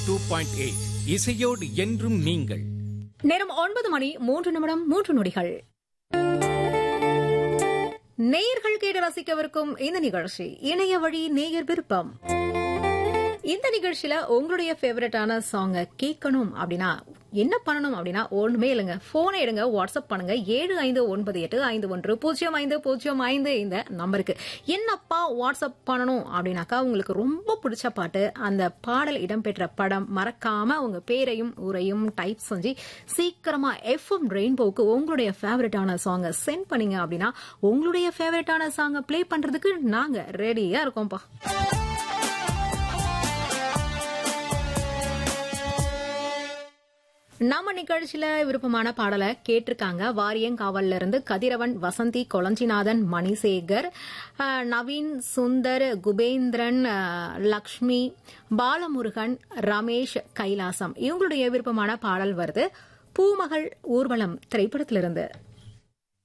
two point eight இசையோடு என்றும் நீங்கள் நேரம் ஒன்பது மணி மூன்று நிமிடம் மூன்று நொடிகள் நேயர்கள் கேட்டு ரசிக்கவிருக்கும் இந்த நிகழ்ச்சி இணைய வழி நேயர் விருப்பம் இந்த நிகழ்ச்சியில உங்களுடைய ஃபேவரட்டான சாங்க கேட்கணும் அப்படின்னா என்ன பண்ணணும் அப்படின்னா ஒண்ணுமே இல்லைங்க போனை எடுங்க வாட்ஸ்அப் பண்ணுங்க ஏழு ஐந்து ஒன்பது எட்டு ஐந்து ஒன்று பூஜ்ஜியம் ஐந்து பூஜ்ஜியம் ஐந்து இந்த நம்பருக்கு என்னப்பா வாட்ஸ்அப் பண்ணணும் அப்படின்னாக்கா உங்களுக்கு ரொம்ப பிடிச்ச பாட்டு அந்த பாடல் இடம்பெற்ற படம் மறக்காம உங்க பேரையும் ஊரையும் டைப் செஞ்சு சீக்கிரமா எஃப்எம் ரெயின்போவுக்கு உங்களுடைய ஃபேவரட்டான சாங்கை சென்ட் பண்ணீங்க அப்படின்னா உங்களுடைய ஃபேவரட்டான சாங்கை ப்ளே பண்றதுக்கு நாங்க ரெடியா இருக்கோம்ப்பா நம்ம நிகழ்ச்சியில விருப்பமான பாடலை கேட்டிருக்காங்க வாரியங்காவல்ல இருந்து கதிரவன் வசந்தி கொளஞ்சிநாதன் மணிசேகர் அஹ், நவீன் சுந்தர் குபேந்திரன் அஹ், லக்ஷ்மி பாலமுருகன் ரமேஷ் கைலாசம் இவங்களுடைய விருப்பமான பாடல் வருது பூமகள் ஊர்வலம் திரைப்படத்திலிருந்து